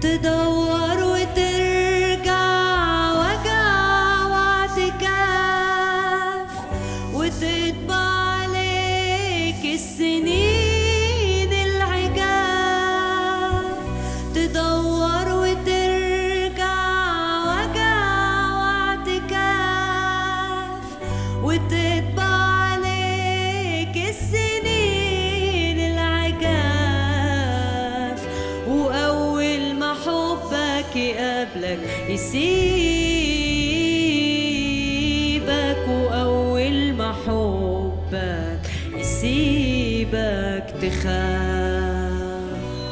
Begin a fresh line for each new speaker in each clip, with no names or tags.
تدور وترجع وجع واعتكاف وتطبع عليك السنين العجاف تدور وترجع وجع واعتكاف وتطبع عليك السنين العجاف وأول ما حبك يقابلك يسيبك وأول ما حبك يسيبك تخاف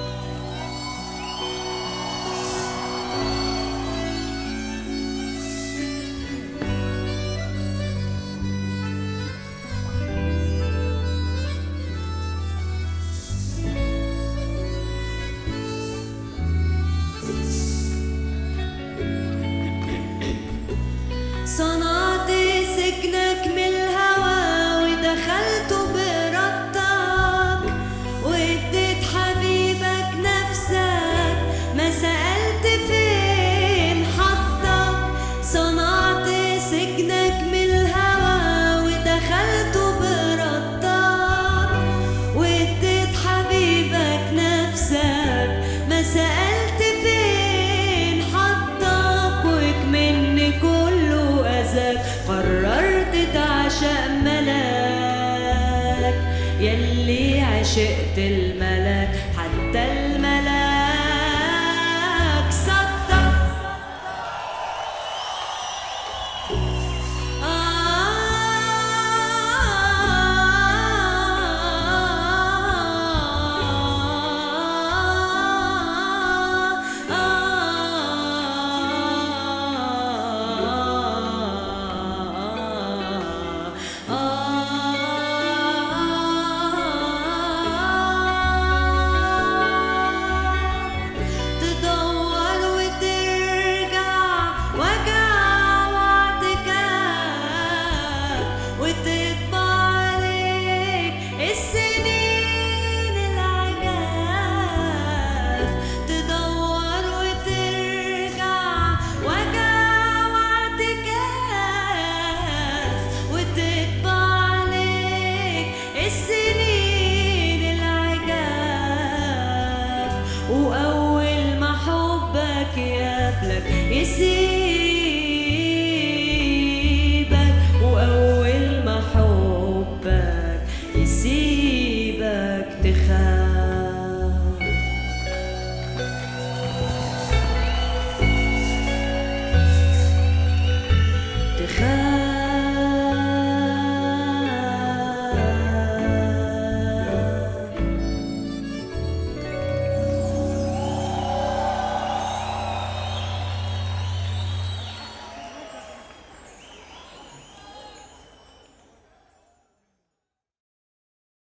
صنعت سجنك من الهوى ودخلت بإرادتك واديت حبيبك نفسك ما سألت فين حطك صنعت سجنك من الهوى ودخلت بإرادتك واديت حبيبك نفسك ما سألت فين حطك وكمن كله أذاك قررت تعشق ملاك يلي عشقت الملاك